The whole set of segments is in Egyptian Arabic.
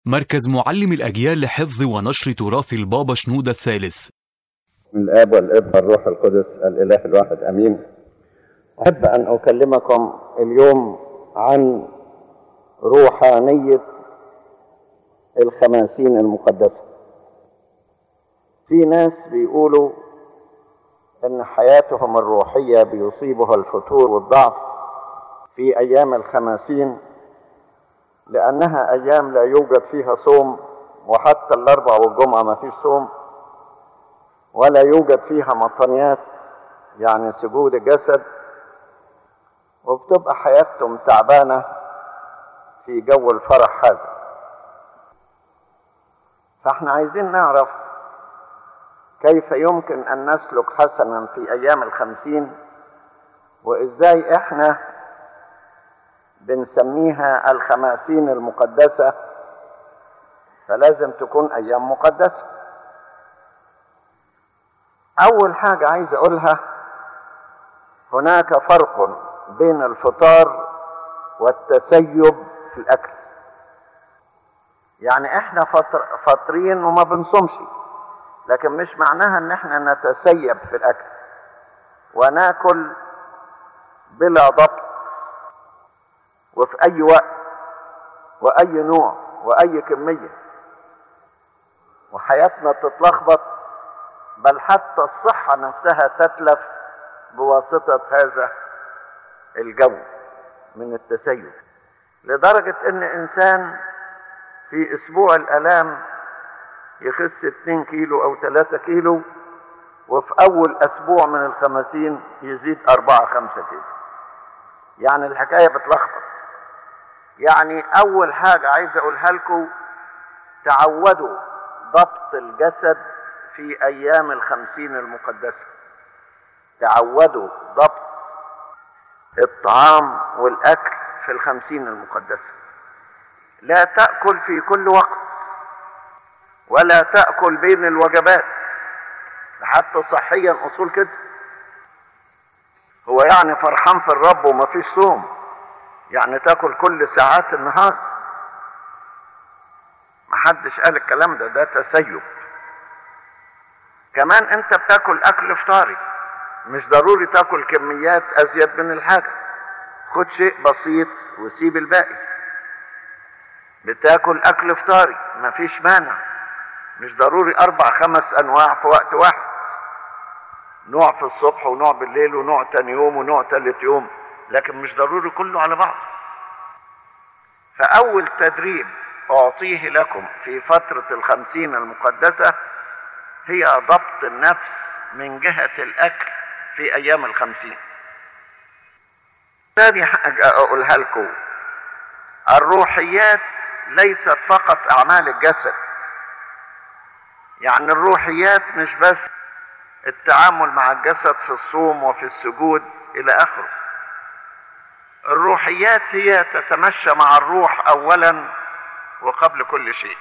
مركز معلم الأجيال لحفظ ونشر تراث البابا شنودة الثالث من الاب والابن والروح القدس الاله الواحد امين احب ان اكلمكم اليوم عن روحانيه الخماسين المقدسه في ناس بيقولوا ان حياتهم الروحيه بيصيبها الفتور والضعف في ايام الخماسين لانها ايام لا يوجد فيها صوم وحتى الاربع والجمعه ما فيش صوم ولا يوجد فيها مطنيات يعني سجود الجسد وبتبقى حياتهم تعبانة في جو الفرح هذا فاحنا عايزين نعرف كيف يمكن أن نسلك حسنا في أيام الخمسين وإزاي إحنا بنسميها الخماسين المقدسة فلازم تكون أيام مقدسة أول حاجة عايز أقولها هناك فرق بين الفطار والتسيب في الأكل يعني إحنا فطر فاطرين وما بنصومش لكن مش معناها إن إحنا نتسيب في الأكل وناكل بلا ضبط وفي أي وقت وأي نوع وأي كمية وحياتنا تتلخبط بل حتى الصحة نفسها تتلف بواسطة هذا الجو من التسيب لدرجة ان انسان في اسبوع الالام يخس 2 كيلو او 3 كيلو وفي اول اسبوع من الخمسين يزيد 4 5 كيلو يعني الحكاية بتلخبط يعني اول حاجة عايز اقولها لكم تعودوا ضبط الجسد في أيام الخمسين المقدسة تعودوا ضبط الطعام والأكل في الخمسين المقدسة لا تأكل في كل وقت ولا تأكل بين الوجبات حتى صحيا أصول كده هو يعني فرحان في الرب وما فيش صوم يعني تاكل كل ساعات النهار محدش قال الكلام ده ده تسيب كمان انت بتاكل اكل فطاري مش ضروري تاكل كميات ازيد من الحاجة خد شيء بسيط وسيب الباقي بتاكل اكل فطاري مفيش مانع مش ضروري اربع خمس انواع في وقت واحد نوع في الصبح ونوع بالليل ونوع تاني يوم ونوع تالت يوم لكن مش ضروري كله على بعض فاول تدريب اعطيه لكم في فترة الخمسين المقدسة هي ضبط النفس من جهة الأكل في أيام الخمسين ثاني حاجة أقولها لكم الروحيات ليست فقط أعمال الجسد يعني الروحيات مش بس التعامل مع الجسد في الصوم وفي السجود إلى آخره الروحيات هي تتمشى مع الروح أولا وقبل كل شيء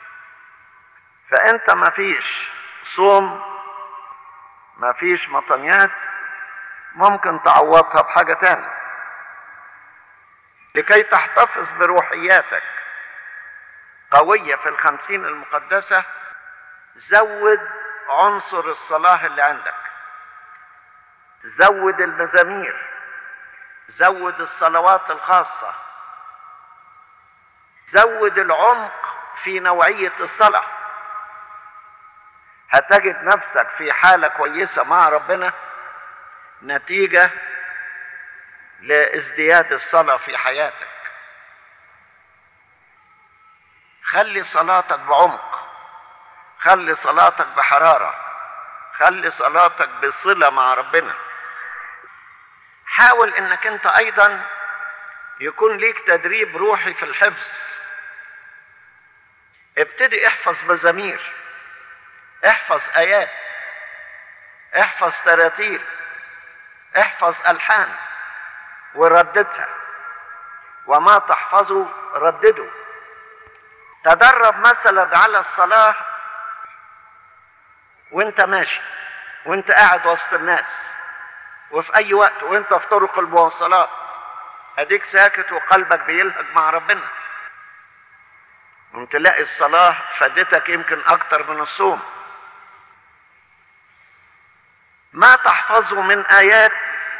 فأنت ما فيش صوم ما فيش مطنيات ممكن تعوضها بحاجة تانية لكي تحتفظ بروحياتك قوية في الخمسين المقدسة زود عنصر الصلاة اللي عندك زود المزامير زود الصلوات الخاصة زود العمق في نوعية الصلاه هتجد نفسك في حالة كويسة مع ربنا نتيجة لازدياد الصلاة في حياتك خلي صلاتك بعمق خلي صلاتك بحرارة خلي صلاتك بصلة مع ربنا حاول انك انت ايضا يكون ليك تدريب روحي في الحفظ ابتدي احفظ مزامير احفظ ايات احفظ تراتيل احفظ الحان ورددها وما تحفظه ردده تدرب مثلا على الصلاه وانت ماشي وانت قاعد وسط الناس وفي اي وقت وانت في طرق المواصلات اديك ساكت وقلبك بيلهج مع ربنا تلاقي الصلاة فادتك يمكن أكتر من الصوم ما تحفظه من آيات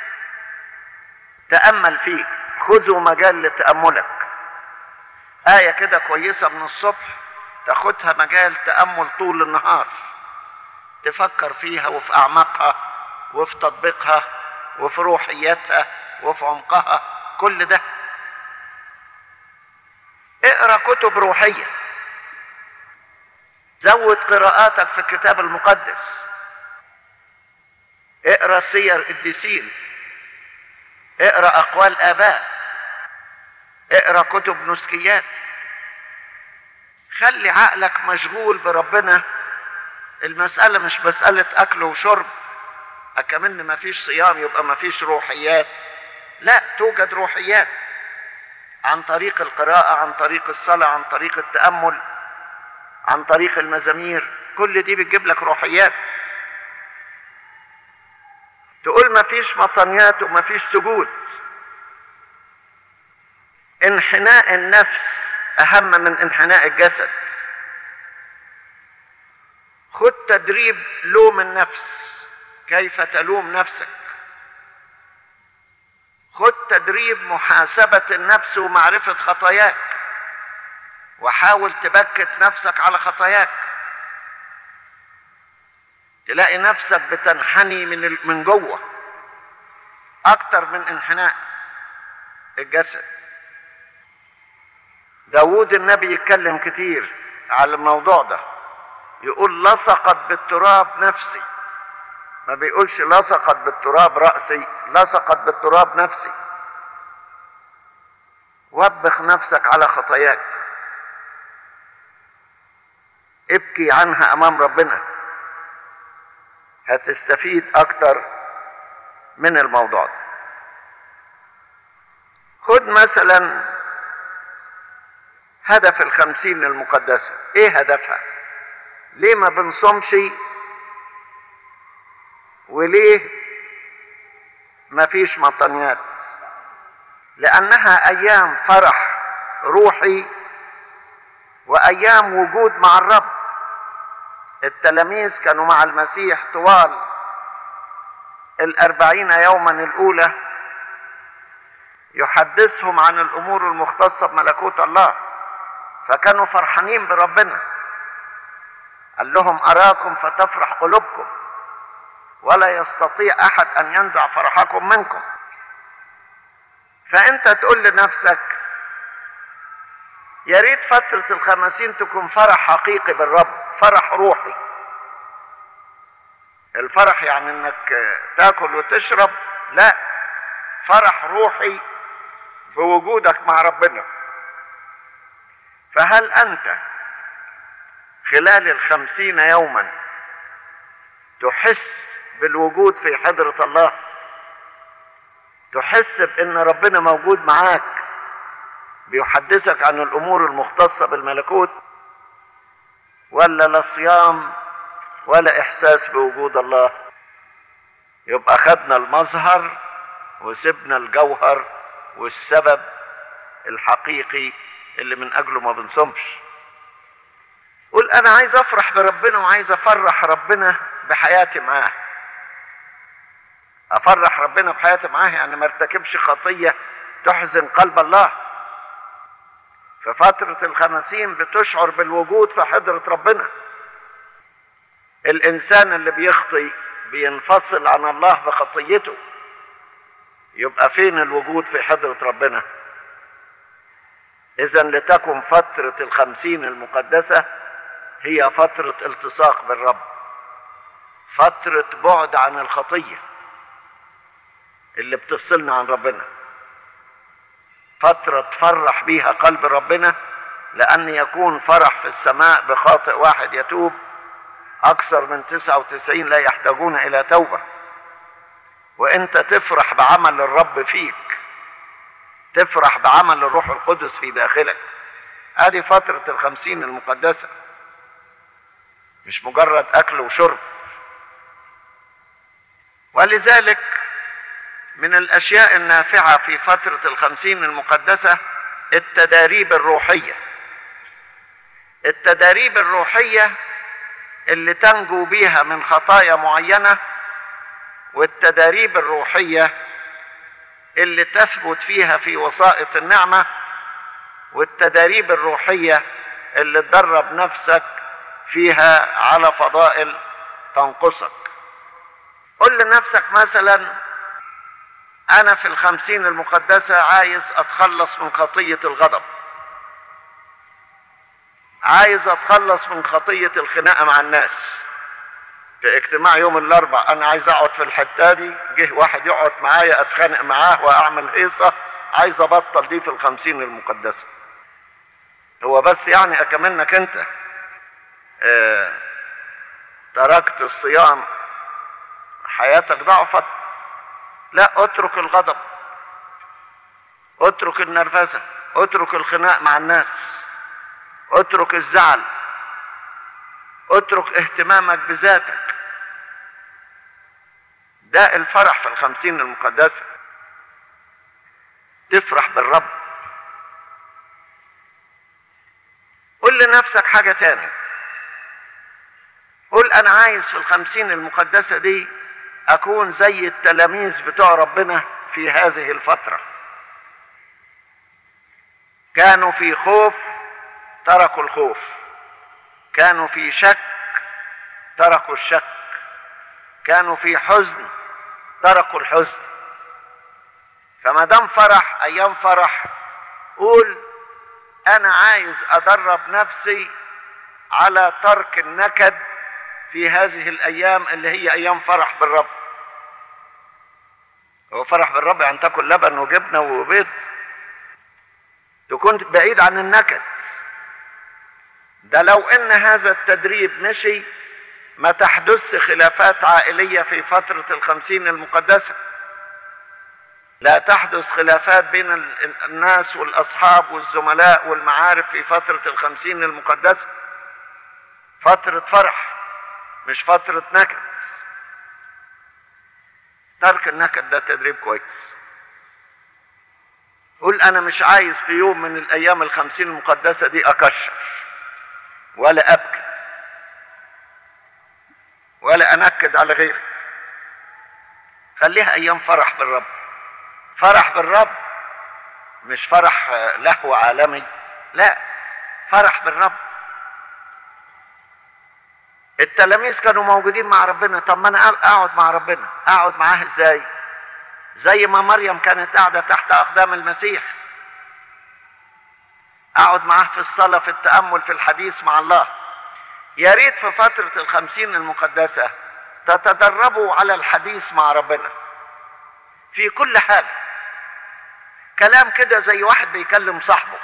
تأمل فيه خذوا مجال لتأملك آية كده كويسة من الصبح تاخدها مجال تأمل طول النهار تفكر فيها وفي أعماقها وفي تطبيقها وفي روحياتها وفي عمقها كل ده اقرا كتب روحيه زود قراءاتك في الكتاب المقدس اقرا سير القديسين اقرا اقوال اباء اقرا كتب نسكيات خلي عقلك مشغول بربنا المسألة مش مسألة أكل وشرب أكمن ما فيش صيام يبقى ما فيش روحيات لا توجد روحيات عن طريق القراءة عن طريق الصلاة عن طريق التأمل عن طريق المزامير كل دي بتجيب لك روحيات تقول ما فيش مطنيات وما فيش سجود انحناء النفس أهم من انحناء الجسد خد تدريب لوم النفس كيف تلوم نفسك خد تدريب محاسبة النفس ومعرفة خطاياك وحاول تبكت نفسك على خطاياك تلاقي نفسك بتنحني من من جوه اكتر من انحناء الجسد داود النبي يتكلم كتير على الموضوع ده يقول لصقت بالتراب نفسي ما بيقولش لصقت بالتراب رأسي لصقت بالتراب نفسي وبخ نفسك على خطاياك ابكي عنها امام ربنا هتستفيد اكتر من الموضوع ده خد مثلا هدف الخمسين المقدسة ايه هدفها ليه ما بنصومش وليه ما فيش مطنيات لانها ايام فرح روحي وايام وجود مع الرب التلاميذ كانوا مع المسيح طوال الاربعين يوما الاولى يحدثهم عن الامور المختصه بملكوت الله فكانوا فرحانين بربنا قال لهم اراكم فتفرح قلوبكم ولا يستطيع احد ان ينزع فرحكم منكم فانت تقول لنفسك يا ريت فترة الخمسين تكون فرح حقيقي بالرب فرح روحي الفرح يعني انك تاكل وتشرب لا فرح روحي بوجودك مع ربنا فهل انت خلال الخمسين يوما تحس بالوجود في حضرة الله تحس بان ربنا موجود معاك بيحدثك عن الامور المختصة بالملكوت ولا لا صيام ولا احساس بوجود الله يبقى خدنا المظهر وسبنا الجوهر والسبب الحقيقي اللي من اجله ما بنصومش قول انا عايز افرح بربنا وعايز افرح ربنا بحياتي معاه افرح ربنا بحياتي معاه يعني ما ارتكبش خطيه تحزن قلب الله في فترة الخمسين بتشعر بالوجود في حضرة ربنا الإنسان اللي بيخطي بينفصل عن الله بخطيته يبقى فين الوجود في حضرة ربنا إذا لتكن فترة الخمسين المقدسة هي فترة التصاق بالرب فترة بعد عن الخطية اللي بتفصلنا عن ربنا فترة تفرح بيها قلب ربنا لأن يكون فرح في السماء بخاطئ واحد يتوب أكثر من تسعة وتسعين لا يحتاجون إلى توبة وأنت تفرح بعمل الرب فيك تفرح بعمل الروح القدس في داخلك هذه فترة الخمسين المقدسة مش مجرد أكل وشرب ولذلك من الاشياء النافعه في فتره الخمسين المقدسه التداريب الروحيه التداريب الروحية اللي تنجو بيها من خطايا معينة والتداريب الروحية اللي تثبت فيها في وسائط النعمة والتداريب الروحية اللي تدرب نفسك فيها على فضائل تنقصك قل لنفسك مثلا أنا في الخمسين المقدسة عايز أتخلص من خطية الغضب عايز أتخلص من خطية الخناقة مع الناس في اجتماع يوم الأربع أنا عايز أقعد في الحتة دي جه واحد يقعد معايا أتخانق معاه وأعمل هيصة عايز أبطل دي في الخمسين المقدسة هو بس يعني أكملنك أنت اه تركت الصيام حياتك ضعفت لا اترك الغضب اترك النرفزه اترك الخناق مع الناس اترك الزعل اترك اهتمامك بذاتك ده الفرح في الخمسين المقدسة تفرح بالرب قل لنفسك حاجة تاني قل أنا عايز في الخمسين المقدسة دي أكون زي التلاميذ بتوع ربنا في هذه الفترة كانوا في خوف تركوا الخوف كانوا في شك تركوا الشك كانوا في حزن تركوا الحزن فما دام فرح ايام فرح قول انا عايز ادرب نفسي على ترك النكد في هذه الايام اللي هي ايام فرح بالرب هو فرح بالرب يعني تاكل لبن وجبنه وبيض تكون بعيد عن النكد ده لو ان هذا التدريب مشي ما تحدث خلافات عائليه في فتره الخمسين المقدسه لا تحدث خلافات بين الناس والاصحاب والزملاء والمعارف في فتره الخمسين المقدسه فتره فرح مش فتره نكد ترك النكد ده تدريب كويس قول انا مش عايز في يوم من الايام الخمسين المقدسه دي اكشر ولا ابكي ولا انكد على غيري خليها ايام فرح بالرب فرح بالرب مش فرح لهو عالمي لا فرح بالرب التلاميذ كانوا موجودين مع ربنا طب ما انا اقعد مع ربنا اقعد معاه ازاي زي ما مريم كانت قاعده تحت اقدام المسيح اقعد معاه في الصلاه في التامل في الحديث مع الله يا ريت في فتره الخمسين المقدسه تتدربوا على الحديث مع ربنا في كل حاجه كلام كده زي واحد بيكلم صاحبه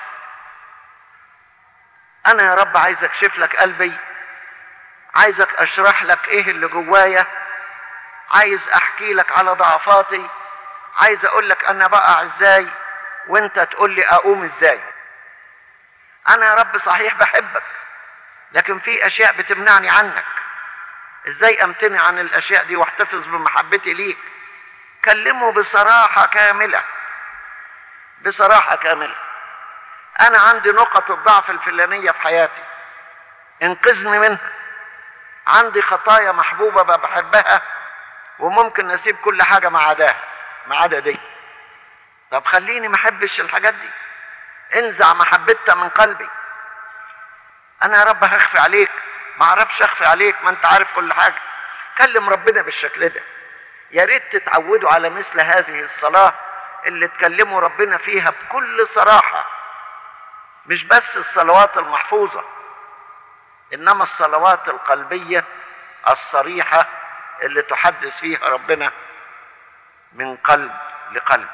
انا يا رب عايز اكشف لك قلبي عايزك اشرح لك ايه اللي جوايا عايز احكي لك على ضعفاتي عايز اقول لك انا بقع ازاي وانت تقول لي اقوم ازاي انا يا رب صحيح بحبك لكن في اشياء بتمنعني عنك ازاي امتنع عن الاشياء دي واحتفظ بمحبتي ليك كلمه بصراحة كاملة بصراحة كاملة انا عندي نقط الضعف الفلانية في حياتي انقذني منها عندي خطايا محبوبة بحبها وممكن اسيب كل حاجة ما عداها ما عدا دي طب خليني ما احبش الحاجات دي انزع محبتها من قلبي انا يا رب هخفي عليك ما اعرفش اخفي عليك ما انت عارف كل حاجه كلم ربنا بالشكل ده يا ريت تتعودوا على مثل هذه الصلاه اللي تكلموا ربنا فيها بكل صراحه مش بس الصلوات المحفوظه انما الصلوات القلبيه الصريحه اللي تحدث فيها ربنا من قلب لقلب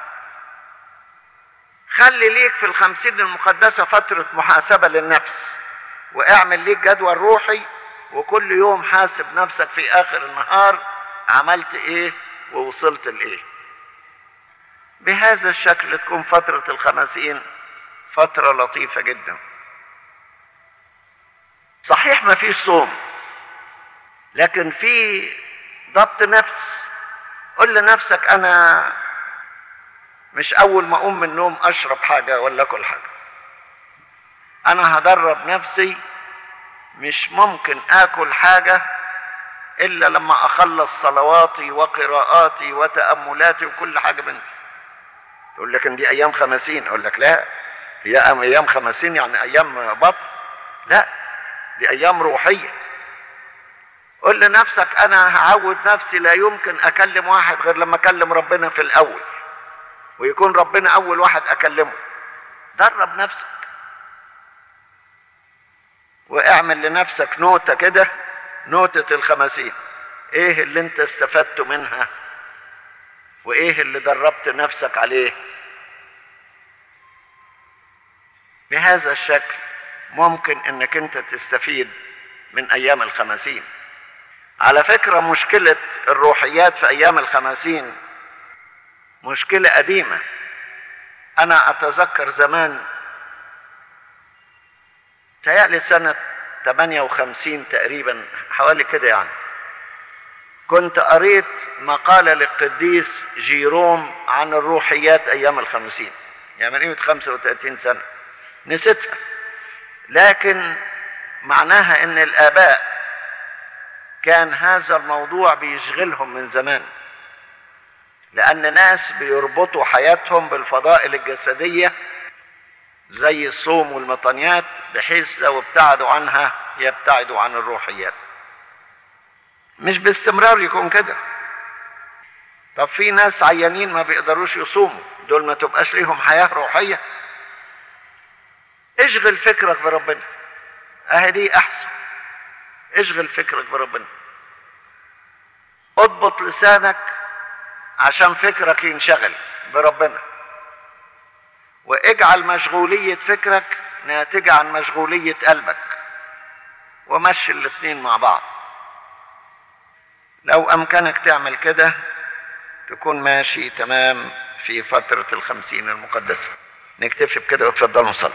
خلي ليك في الخمسين المقدسة فترة محاسبة للنفس واعمل ليك جدول روحي وكل يوم حاسب نفسك في آخر النهار عملت ايه ووصلت لايه بهذا الشكل تكون فترة الخمسين فترة لطيفة جدا صحيح ما فيش صوم لكن في ضبط نفس قل لنفسك انا مش اول ما اقوم من النوم اشرب حاجه ولا اكل حاجه انا هدرب نفسي مش ممكن اكل حاجة الا لما اخلص صلواتي وقراءاتي وتأملاتي وكل حاجة بنتي تقول لك ان دي ايام خمسين اقول لك لا هي ايام خمسين يعني ايام بطن لا دي ايام روحيه قل لنفسك انا هعود نفسي لا يمكن اكلم واحد غير لما اكلم ربنا في الاول ويكون ربنا اول واحد اكلمه درب نفسك واعمل لنفسك نوتة كده نوتة الخمسين ايه اللي انت استفدته منها وايه اللي دربت نفسك عليه بهذا الشكل ممكن انك انت تستفيد من ايام الخمسين على فكرة مشكلة الروحيات في ايام الخمسين مشكلة قديمة انا اتذكر زمان تهيألي سنة 58 تقريبا حوالي كده يعني كنت قريت مقالة للقديس جيروم عن الروحيات أيام الخمسين يعني من قيمة 35 سنة نسيتها لكن معناها ان الاباء كان هذا الموضوع بيشغلهم من زمان لان ناس بيربطوا حياتهم بالفضائل الجسديه زي الصوم والمطنيات بحيث لو ابتعدوا عنها يبتعدوا عن الروحيات مش باستمرار يكون كده طب في ناس عيانين ما بيقدروش يصوموا دول ما تبقاش ليهم حياه روحيه اشغل فكرك بربنا اهي دي احسن اشغل فكرك بربنا اضبط لسانك عشان فكرك ينشغل بربنا واجعل مشغولية فكرك ناتجة عن مشغولية قلبك ومشي الاتنين مع بعض لو امكنك تعمل كده تكون ماشي تمام في فترة الخمسين المقدسة نكتفي بكده وتفضلوا نصلي